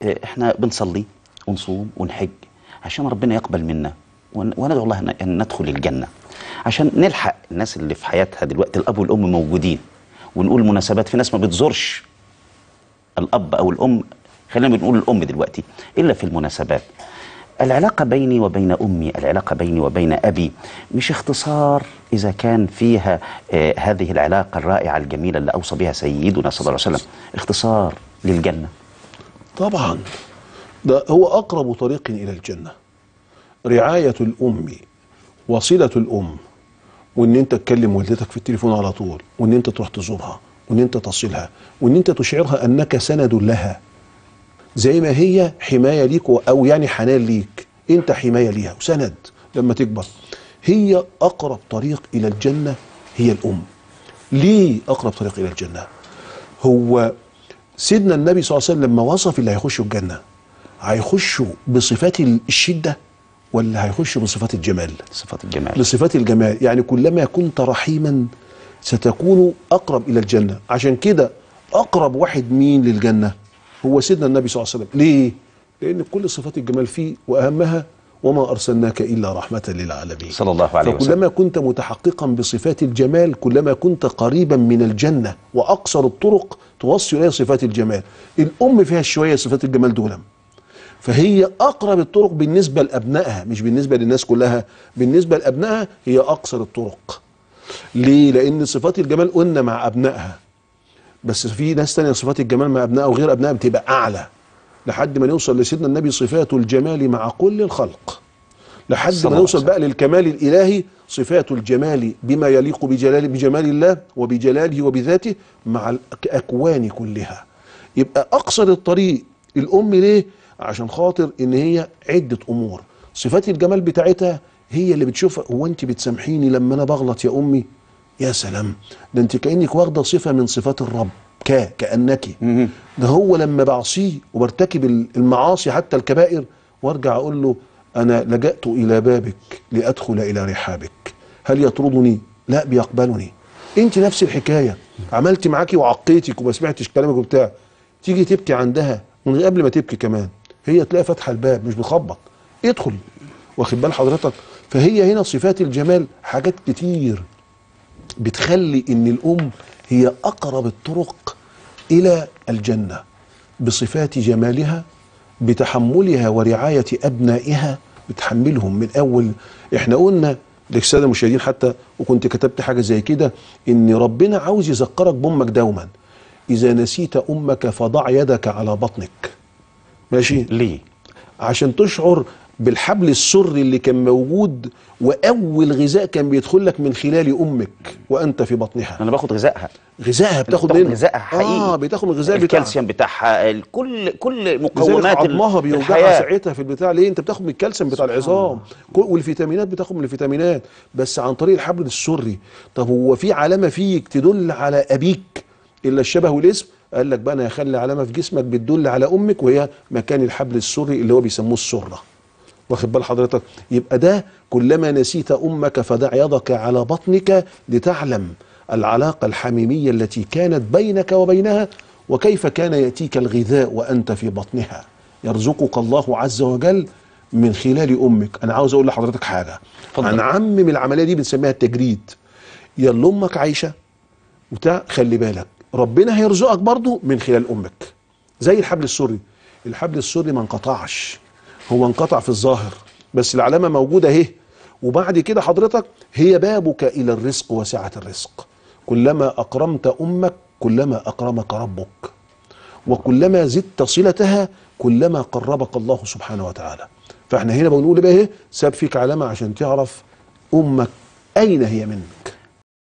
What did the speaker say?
آه، احنا بنصلي ونصوم ونحج عشان ربنا يقبل منا ون- وندعو الله ان- ان ندخل الجنه عشان نلحق الناس اللي في حياتها دلوقتي الاب والام موجودين ونقول مناسبات في ناس ما بتزورش الاب او الام خلينا بنقول الام دلوقتي الا في المناسبات العلاقه بيني وبين امي العلاقه بيني وبين ابي مش اختصار اذا كان فيها آه هذه العلاقه الرائعه الجميله اللي اوصى بها سيدنا صلى الله عليه وسلم اختصار للجنه طبعا ده هو أقرب طريق إلى الجنة رعاية الأم وصلة الأم وإن أنت تكلم والدتك في التليفون على طول وإن أنت تروح تزورها وإن أنت تصلها وإن أنت تشعرها أنك سند لها زي ما هي حماية ليك أو يعني حنان ليك أنت حماية ليها وسند لما تكبر هي أقرب طريق إلى الجنة هي الأم ليه أقرب طريق إلى الجنة هو سيدنا النبي صلى الله عليه وسلم لما وصف اللي هيخشوا الجنة هيخشوا بصفات الشدة ولا هيخشوا بصفات الجمال صفات الجمال بصفات الجمال يعني كلما كنت رحيما ستكون أقرب إلى الجنة عشان كده أقرب واحد مين للجنة هو سيدنا النبي صلى الله عليه وسلم ليه؟ لأن كل صفات الجمال فيه وأهمها وما أرسلناك إلا رحمة للعالمين صلى الله عليه وسلم فكلما كنت متحققا بصفات الجمال كلما كنت قريبا من الجنة وأقصر الطرق توصل إلى صفات الجمال الأم فيها شوية صفات الجمال دولم فهي أقرب الطرق بالنسبة لأبنائها مش بالنسبة للناس كلها بالنسبة لأبنائها هي أقصر الطرق ليه؟ لأن صفات الجمال قلنا مع أبنائها بس في ناس تانية صفات الجمال مع أبنائها وغير أبنائها بتبقى أعلى لحد ما نوصل لسيدنا النبي صفات الجمال مع كل الخلق لحد صلى ما الله نوصل عليه بقى للكمال الإلهي صفات الجمال بما يليق بجلال بجمال الله وبجلاله وبذاته مع الأكوان كلها يبقى أقصر الطريق الأم ليه؟ عشان خاطر إن هي عدة أمور صفات الجمال بتاعتها هي اللي بتشوفها هو أنت بتسامحيني لما أنا بغلط يا أمي يا سلام ده أنت كأنك واخدة صفة من صفات الرب ك كأنك مهم. ده هو لما بعصيه وبرتكب المعاصي حتى الكبائر وارجع اقول له انا لجأت الى بابك لادخل الى رحابك هل يطردني لا بيقبلني انت نفس الحكايه عملت معاكي وعقيتك وما سمعتش كلامك وبتاع تيجي تبكي عندها من قبل ما تبكي كمان هي تلاقي فاتحه الباب مش بتخبط ادخل واخد بال حضرتك فهي هنا صفات الجمال حاجات كتير بتخلي ان الام هي اقرب الطرق الى الجنه بصفات جمالها بتحملها ورعايه ابنائها بتحملهم من اول احنا قلنا للساده المشاهدين حتى وكنت كتبت حاجه زي كده ان ربنا عاوز يذكرك بامك دوما اذا نسيت امك فضع يدك على بطنك ماشي ليه عشان تشعر بالحبل السري اللي كان موجود واول غذاء كان بيدخل لك من خلال امك وانت في بطنها انا باخد غذائها غذائها بتاخد بتاخد منه غذائها حقيقي اه بتاخد من الغذاء بتاعها الكالسيوم بتاعها ال- كل كل لذلك مقومات ال- عظمها بيوجعها الحياه ساعتها في البتاع ليه انت بتاخد من الكالسيوم بتاع العظام كل- والفيتامينات بتاخد من الفيتامينات بس عن طريق الحبل السري طب هو في علامه فيك تدل على ابيك الا الشبه والاسم قال لك بقى انا هخلي علامه في جسمك بتدل على امك وهي مكان الحبل السري اللي هو بيسموه السره واخد بال حضرتك يبقى ده كلما نسيت امك فدع يدك على بطنك لتعلم العلاقه الحميميه التي كانت بينك وبينها وكيف كان ياتيك الغذاء وانت في بطنها يرزقك الله عز وجل من خلال امك انا عاوز اقول لحضرتك حاجه اتفضل. هنعمم العمليه دي بنسميها التجريد يلا امك عايشه وبتاع خلي بالك ربنا هيرزقك برضو من خلال امك زي الحبل السري الحبل السري ما انقطعش هو انقطع في الظاهر بس العلامه موجوده اهي وبعد كده حضرتك هي بابك الى الرزق وسعه الرزق كلما اكرمت امك كلما اكرمك ربك وكلما زدت صلتها كلما قربك الله سبحانه وتعالى فاحنا هنا بنقول بقى ايه ساب فيك علامه عشان تعرف امك اين هي منك